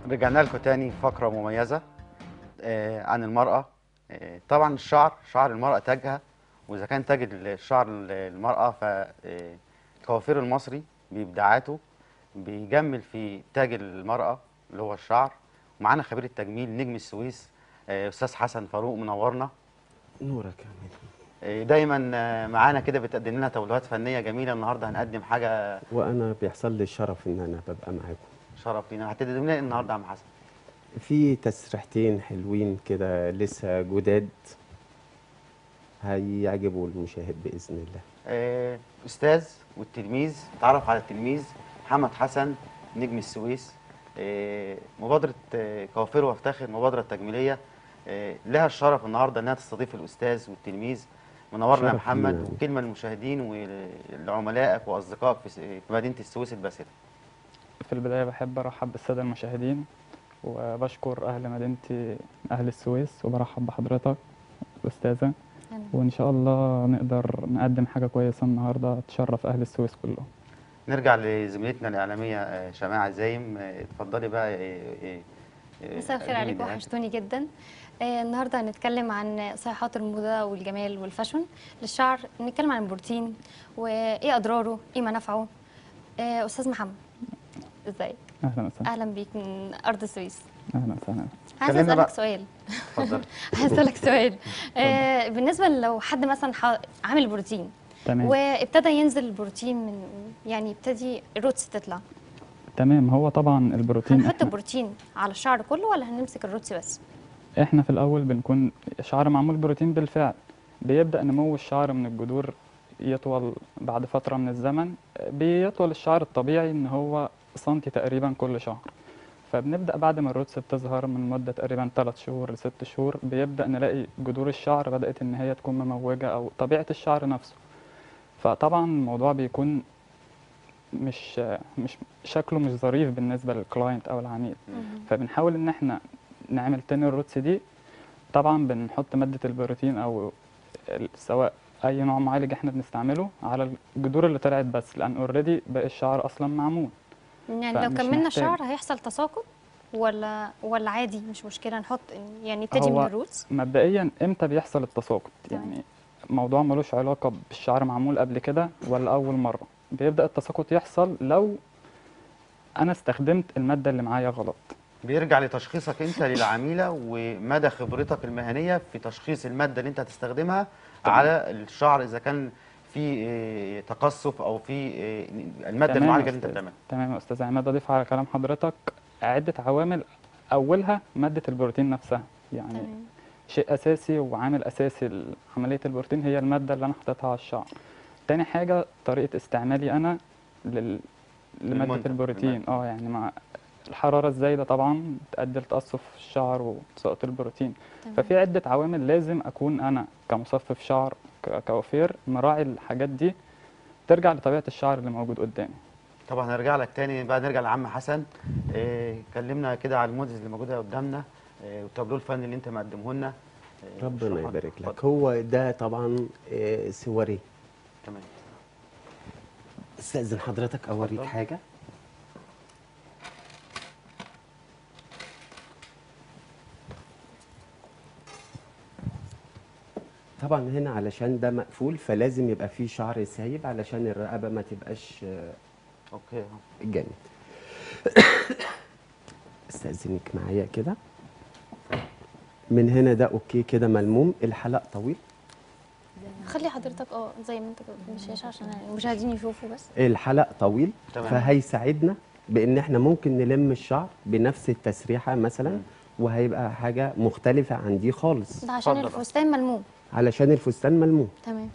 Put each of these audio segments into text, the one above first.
رجعنا لكم تاني فقرة مميزة آه، عن المرأة آه، طبعا الشعر شعر المرأة تاجها وإذا كان تاج الشعر المرأة فالكوافير المصري بإبداعاته بيجمل في تاج المرأة اللي هو الشعر ومعانا خبير التجميل نجم السويس آه، أستاذ حسن فاروق منورنا نورك يا ميدو آه، دايما آه، معانا كده بتقدم لنا توجيهات فنية جميلة النهاردة هنقدم حاجة وانا بيحصل لي الشرف ان انا ببقى معاكم شرف لينا هتقدم لنا إيه النهاردة يا عم حسن في تسريحتين حلوين كده لسه جداد هيعجبوا المشاهد باذن الله آه، استاذ والتلميذ اتعرف على التلميذ محمد حسن نجم السويس آه، مبادره آه، كوافير وافتخر مبادره تجميليه آه، لها الشرف النهارده انها تستضيف الاستاذ والتلميذ منورنا يا شرف محمد لينا. وكلمه للمشاهدين ولعملائك واصدقائك في س- في مدينه السويس الباسله في البداية بحب أرحب بالسادة المشاهدين وبشكر أهل مدينتي أهل السويس وبرحب بحضرتك أستاذة وإن شاء الله نقدر نقدم حاجة كويسة النهاردة تشرف أهل السويس كلهم نرجع لزميلتنا الاعلاميه آه، شماعه زايم آه، اتفضلي بقى آه، آه، آه، مساء الخير قدمي عليكم دعاية. وحشتوني جدا آه النهارده هنتكلم عن صيحات الموضه والجمال والفاشن للشعر نتكلم عن البروتين وايه اضراره ايه منافعه آه استاذ محمد ازيك أهلا وسهلا اهلا بيك من ارض السويس أهلا وسهلا عايز كلمنا اسالك بقى. سؤال اتفضلي عايز اسالك سؤال آه بالنسبه لو حد مثلا ح- عامل بروتين تمام وابتدى ينزل البروتين من يعني يبتدي الروتس تطلع تمام هو طبعا البروتين هنحط إحنا, البروتين على الشعر كله ولا هنمسك الروتس بس إحنا في الأول بنكون شعر معمول بروتين بالفعل بيبدأ نمو الشعر من الجذور يطول بعد فترة من الزمن بيطول الشعر الطبيعي إن هو سنتي تقريبا كل شهر فبنبدأ بعد ما الروتس بتظهر من مدة تقريبا 3 شهور لست شهور بيبدأ نلاقي جذور الشعر بدأت إن هي تكون مموجة أو طبيعة الشعر نفسه فطبعا الموضوع بيكون مش مش شكله مش ظريف بالنسبة للكلاينت أو العميل فبنحاول إن إحنا نعمل تاني الروتس دي طبعا بنحط مادة البروتين أو ال- سواء أي نوع معالج إحنا بنستعمله على الجذور اللي طلعت بس لأن أوريدي باقي الشعر أصلا معمول يعني لو فمش كملنا محتاج. الشعر هيحصل تساقط ولا ولا عادي مش مشكله نحط يعني نبتدي من هو الروتس مبدئيا إمتى بيحصل التساقط تمام. يعني موضوع ملوش علاقة بالشعر معمول قبل كده ولا أول مرة بيبدأ التساقط يحصل لو أنا استخدمت المادة اللي معايا غلط بيرجع لتشخيصك انت للعميله ومدى خبرتك المهنيه في تشخيص الماده اللي انت هتستخدمها تمام. على الشعر اذا كان في اه، تقصف او في اه، الماده تمام يا المعالجه اللي انت أستاذ. بتعملها تمام يا استاذ عماد اضيف على كلام حضرتك عده عوامل اولها ماده البروتين نفسها يعني تمام شيء اساسي وعامل اساسي لعمليه البروتين هي الماده اللي انا حاططها على الشعر تاني حاجه طريقه استعمالي انا لل... لماده للمنتج، البروتين للمادة. اه يعني مع الحراره الزايده طبعا بتؤدي لتقصف الشعر وتساقط البروتين تمام. ففي عده عوامل لازم اكون انا كمصفف شعر ك- كوافير مراعي الحاجات دي ترجع لطبيعه الشعر اللي موجود قدامي طبعا هنرجع لك تاني بقى نرجع لعم حسن اه، كلمنا كده على الموديلز اللي موجوده قدامنا اه، والتابلو الفني اللي انت مقدمه لنا اه، ربنا اشرح- يبارك لك اتفضل. هو ده طبعا آه، سواري تمام استاذن حضرتك اوريك اتفضل. حاجه طبعا هنا علشان ده مقفول فلازم يبقى فيه شعر سايب علشان الرقبه ما تبقاش آه، اوكي جامد استاذنك معايا كده من هنا ده اوكي كده ملموم الحلق طويل خلي حضرتك اه زي ما انت كده بالشاشه عشان المشاهدين يشوفوا بس الحلق طويل تمام. فهيساعدنا بان احنا ممكن نلم الشعر بنفس التسريحه مثلا مم. وهيبقى حاجه مختلفه عن دي خالص ده عشان اتفضل. الفستان ملموم علشان الفستان ملموم تمام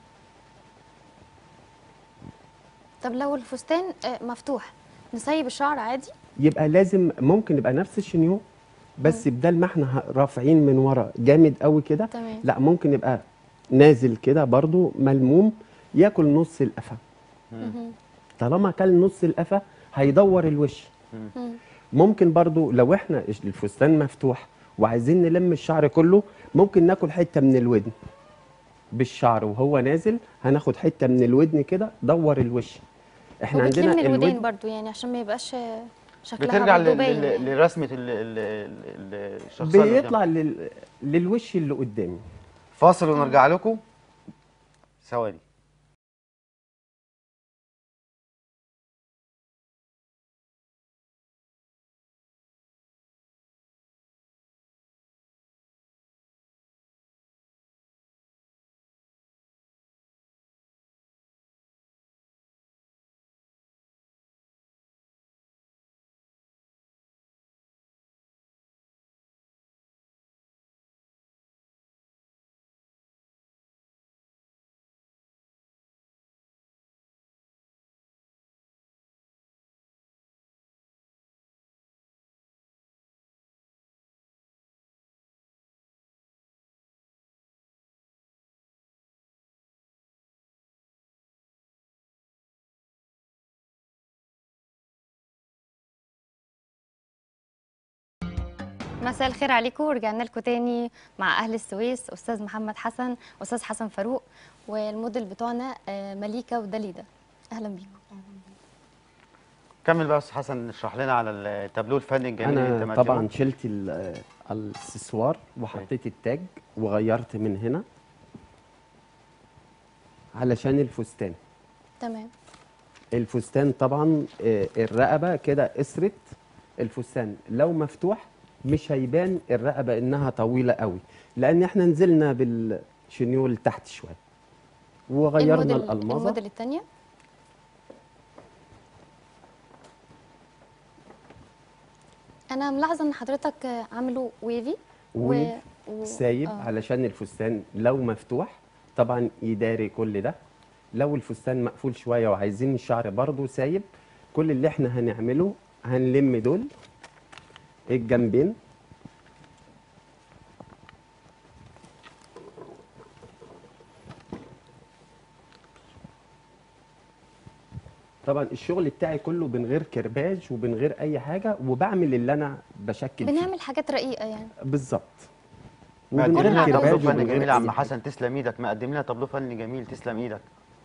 طب لو الفستان آه، مفتوح نسيب الشعر عادي يبقى لازم ممكن يبقى نفس الشنيو بس بدل ما احنا ه- رافعين من ورا جامد قوي كده تمام لا ممكن يبقى نازل كده برضو ملموم ياكل نص القفا مهم. طالما كل نص القفا هيدور الوش مم. ممكن برضو لو احنا الفستان مفتوح وعايزين نلم الشعر كله ممكن ناكل حته من الودن بالشعر وهو نازل هناخد حته من الودن كده دور الوش احنا عندنا وبتلم الودان الودن برضو يعني عشان ما يبقاش آه، شكلها بترجع برضو لل- باين لل- يعني. لرسمه ال- ال- ال- الشخصيه اللي قدامك. بيطلع لل... للوش اللي قدامي فاصل ونرجع لكم ثواني مساء الخير عليكم ورجعنا لكم تاني مع اهل السويس استاذ محمد حسن استاذ حسن فاروق والموديل بتوعنا آه، مليكه ودليده اهلا بيكم كمل بقى يا استاذ حسن اشرح لنا على التابلو الفني الجميل اللي انت انا مقدمه. طبعا شلت ال- الاكسسوار وحطيت التاج وغيرت من هنا علشان الفستان تمام الفستان طبعا آه، الرقبه كده اسرت الفستان لو مفتوح مش هيبان الرقبه انها طويله قوي لان احنا نزلنا بالشنيول تحت شويه وغيرنا الموديل الالمازه الموديل الثانيه انا ملاحظه ان حضرتك آه، عامله ويفي ويف و... سايب آه. علشان الفستان لو مفتوح طبعا يداري كل ده لو الفستان مقفول شويه وعايزين الشعر برضو سايب كل اللي احنا هنعمله هنلم دول الجنبين طبعا الشغل بتاعي كله من غير كرباج ومن غير اي حاجه وبعمل اللي انا بشكل فيه بنعمل حاجات رقيقه يعني بالظبط مقدم ومن لنا غير تابلو كرباج فني ومن غير جميل يا عم أي حاجة. حسن تسلم ايدك مقدم لنا تابلو فني جميل تسلم ايدك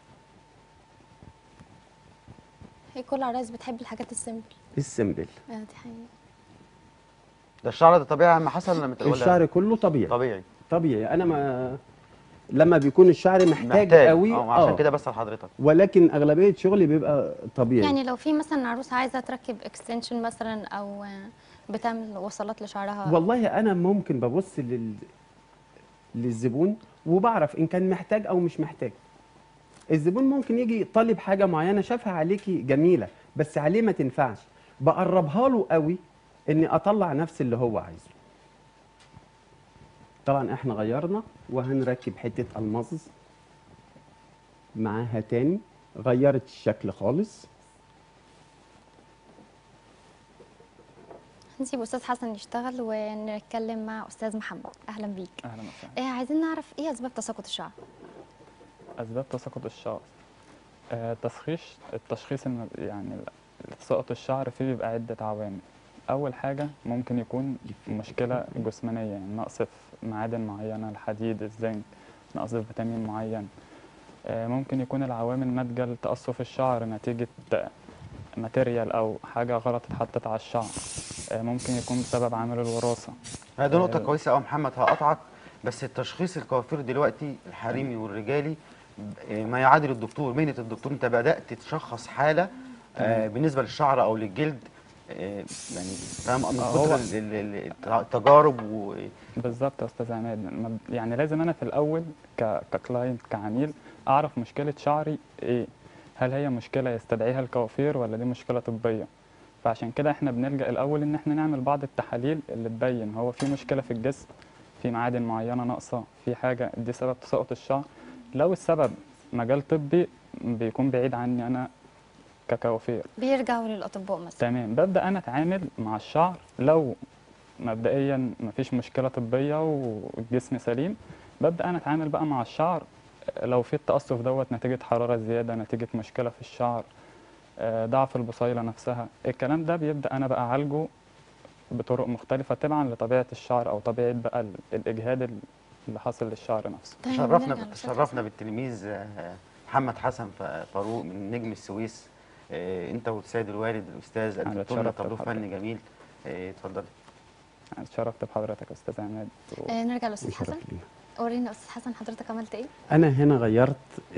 هي كل عرايس بتحب الحاجات السيمبل السمبل آه دي حقيقة ده الشعر ده طبيعي يا عم حسن ولا متقول الشعر كله طبيعي طبيعي طبيعي انا ما لما بيكون الشعر محتاج, محتاج قوي اه عشان كده بسال حضرتك ولكن اغلبيه شغلي بيبقى طبيعي يعني لو في مثلا عروسه عايزه تركب اكستنشن مثلا او آه، بتعمل وصلات لشعرها والله انا ممكن ببص لل... للزبون وبعرف ان كان محتاج او مش محتاج الزبون ممكن يجي طالب حاجه معينه شافها عليكي جميله بس عليه ما تنفعش بقربها له قوي اني اطلع نفس اللي هو عايزه طبعا احنا غيرنا وهنركب حته الماظ معاها تاني غيرت الشكل خالص هنسيب استاذ حسن يشتغل ونتكلم مع استاذ محمد اهلا بيك اهلا وسهلا آه عايزين نعرف ايه اسباب تساقط الشعر اسباب تساقط الشعر آه، تشخيص التشخيص الم- يعني ال- تساقط الشعر فيه بيبقى عدة عوامل أول حاجة ممكن يكون مشكلة جسمانية يعني نقص في معادن معينة الحديد الزنك نقص في فيتامين معين آه، ممكن يكون العوامل ناتجة لتقصف الشعر نتيجة ماتيريال أو حاجة غلط اتحطت على الشعر آه، ممكن يكون بسبب عامل الوراثة هذه نقطة آه. كويسة قوي محمد هقطعك بس التشخيص الكوافير دلوقتي الحريمي والرجالي آه، ما يعادل الدكتور مهنة الدكتور انت بدأت تشخص حالة آه، بالنسبة للشعر او للجلد آه، يعني فاهم من آه، كتر هو- ال- ال- ال- التجارب و بالظبط يا استاذ عماد ما- يعني لازم انا في الاول ك... ككلاينت كعميل اعرف مشكله شعري ايه هل هي مشكله يستدعيها الكوافير ولا دي مشكله طبيه فعشان كده احنا بنلجا الاول ان احنا نعمل بعض التحاليل اللي تبين هو في مشكله في الجسم في معادن معينه ناقصه في حاجه دي سبب تساقط الشعر لو السبب مجال طبي بيكون بعيد عني انا ككوافير بيرجعوا للاطباء مثلا تمام ببدا انا اتعامل مع الشعر لو مبدئيا مفيش مشكله طبيه والجسم سليم ببدا انا اتعامل بقى مع الشعر لو في التقصف دوت نتيجه حراره زياده نتيجه مشكله في الشعر آه، ضعف البصيله نفسها الكلام ده بيبدا انا بقى اعالجه بطرق مختلفه طبعا لطبيعه الشعر او طبيعه بقى ال- الاجهاد اللي حاصل للشعر نفسه تمام، شرفنا نرجع ب- لأستاذ شرفنا بالتلميذ آه، محمد حسن ف- فاروق من نجم السويس آه، انت والسيد الوالد الاستاذ أنا قدمتوا لنا اتشرفت تابلو بحضرتك. فني جميل آه، اتفضل اتشرفت بحضرتك يا استاذ عماد و- آه نرجع لاستاذ شرف حسن لينا. ورينا استاذ حسن حضرتك عملت ايه انا هنا غيرت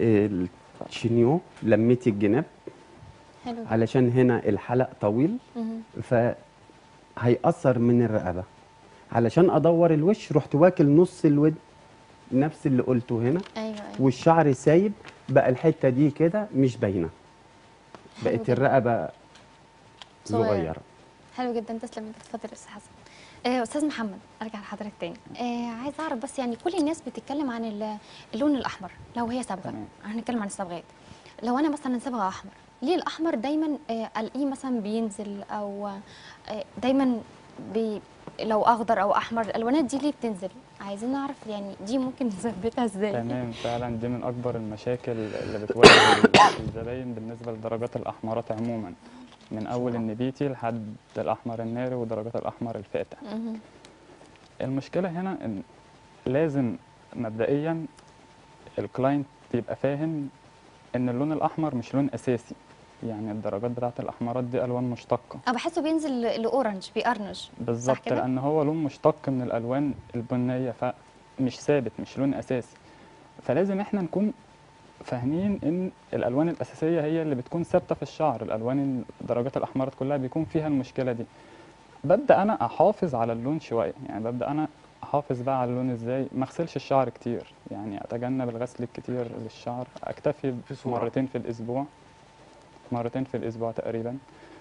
الشنيو لميت الجناب حلو جدا. علشان هنا الحلق طويل مهم. فهيأثر من الرقبة علشان أدور الوش رحت واكل نص الود نفس اللي قلته هنا ايوه ايوه والشعر سايب بقى الحتة دي كده مش باينة حلو بقت جدا. الرقبة صغيرة. صغيرة حلو جدا تسلم ايدك اتفضل يا استاذ حسن آه، استاذ محمد ارجع لحضرتك تاني آه عايز اعرف بس يعني كل الناس بتتكلم عن ال- اللون الاحمر لو هي صبغه تمام. هنتكلم عن الصبغات لو انا مثلا صبغه احمر ليه الاحمر دايما آه، الاقيه مثلا بينزل او آه، دايما بي لو اخضر او احمر الالوانات دي ليه بتنزل عايزين نعرف يعني دي ممكن نثبتها ازاي تمام فعلا دي من اكبر المشاكل اللي بتواجه ال- الزباين بالنسبه لدرجات الاحمرات عموما من اول النبيتي لحد الاحمر الناري ودرجات الاحمر الفاتح مهم. المشكله هنا ان لازم مبدئيا الكلاينت يبقى فاهم ان اللون الاحمر مش لون اساسي يعني الدرجات بتاعت الاحمرات دي الوان مشتقه انا بحسه بينزل لاورنج بيقرنج بالظبط كده؟ لان هو لون مشتق من الالوان البنيه فمش ثابت مش لون اساسي فلازم احنا نكون فاهمين ان الالوان الاساسيه هي اللي بتكون ثابته في الشعر الالوان درجات الاحمرات كلها بيكون فيها المشكله دي ببدا انا احافظ على اللون شويه يعني ببدا انا احافظ بقى على اللون ازاي ما اغسلش الشعر كتير يعني اتجنب الغسل الكتير للشعر اكتفي في صورة. مرتين في الاسبوع مرتين في الاسبوع تقريبا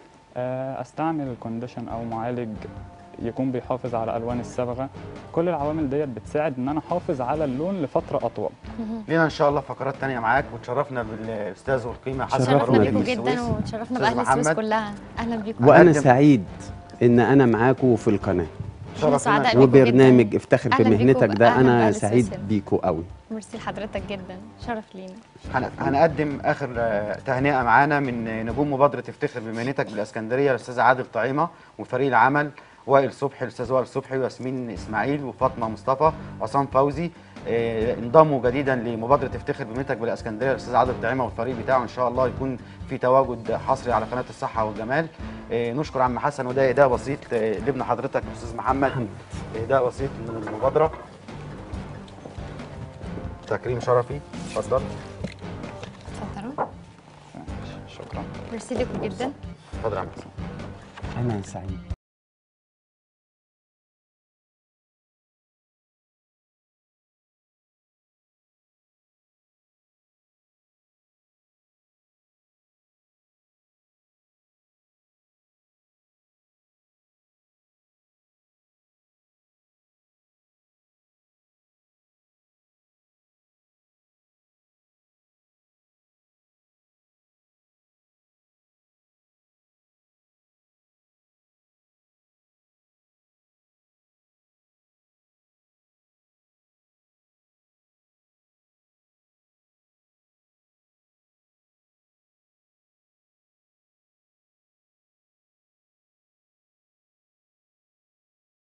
آه، استعمل كونديشن او معالج يكون بيحافظ على الوان الصبغه كل العوامل ديت بتساعد ان انا احافظ على اللون لفتره اطول مهم. لينا ان شاء الله فقرات تانية معاك وتشرفنا بالاستاذ والقيمه حسن شرفنا فاروق شرفنا نجم بيكم جدا السويس. وتشرفنا أستاذ باهل السويس محمد. كلها اهلا بيكم وأنا هنقدم- سعيد إن أنا معاكم في القناة شرف سعداء لنا بيكم وبرنامج جداً. افتخر أهلاً بمهنتك بيكم، ده أهلاً أنا بأهل سعيد السويس. بيكم قوي ميرسي لحضرتك جدا شرف لينا هن- هنقدم اخر آه، تهنئه معانا من نجوم مبادره افتخر بمهنتك بالاسكندريه الاستاذ عادل طعيمه وفريق العمل وائل صبحي الاستاذ وائل صبحي وياسمين اسماعيل وفاطمه مصطفى عصام فوزي آه، انضموا جديدا لمبادره افتخر بمهنتك بالاسكندريه الاستاذ عادل طعيمه والفريق بتاعه ان شاء الله يكون في تواجد حصري على قناه الصحه والجمال آه، نشكر عم حسن وده اهداء بسيط آه، لابن حضرتك الاستاذ محمد اهداء بسيط من المبادره تكريم شرفي اتفضل اتفضلوا شكرا ميرسي لكم جدا اتفضل يا عم حسن أنا سعيد